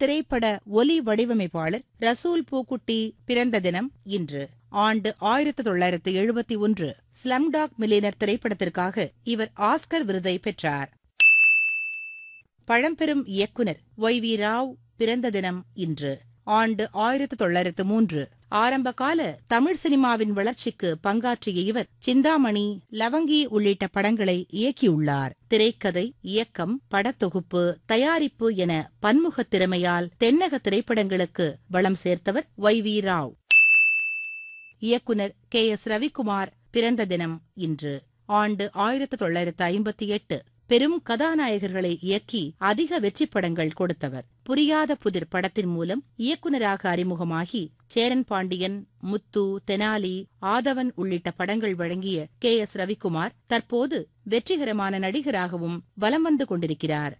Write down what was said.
திரைப்பட ஒலி வடிவமைப்பாளர் ரசூல் பூக்குட்டி பிறந்த தினம் இன்று ஆண்டு ஆயிரத்தி தொள்ளாயிரத்து எழுபத்தி ஒன்று ஸ்லம்டாக் மில்லியனர் திரைப்படத்திற்காக இவர் ஆஸ்கர் விருதை பெற்றார் பழம்பெரும் இயக்குனர் ஒய் வி ராவ் பிறந்த தினம் இன்று ஆண்டு ஆயிரத்து தொள்ளாயிரத்து மூன்று ஆரம்பகால தமிழ் சினிமாவின் வளர்ச்சிக்கு பங்காற்றிய இவர் சிந்தாமணி லவங்கி உள்ளிட்ட படங்களை இயக்கியுள்ளார் திரைக்கதை இயக்கம் படத்தொகுப்பு தயாரிப்பு என பன்முக திறமையால் தென்னக திரைப்படங்களுக்கு வளம் சேர்த்தவர் ஒய் வி ராவ் இயக்குனர் கே எஸ் ரவிக்குமார் பிறந்த தினம் இன்று ஆண்டு ஆயிரத்து தொள்ளாயிரத்து ஐம்பத்தி எட்டு பெரும் கதாநாயகர்களை இயக்கி அதிக வெற்றி படங்கள் கொடுத்தவர் புரியாத புதிர் படத்தின் மூலம் இயக்குநராக அறிமுகமாகி சேரன் பாண்டியன் முத்து தெனாலி ஆதவன் உள்ளிட்ட படங்கள் வழங்கிய கே எஸ் ரவிக்குமார் தற்போது வெற்றிகரமான நடிகராகவும் வலம் வந்து கொண்டிருக்கிறார்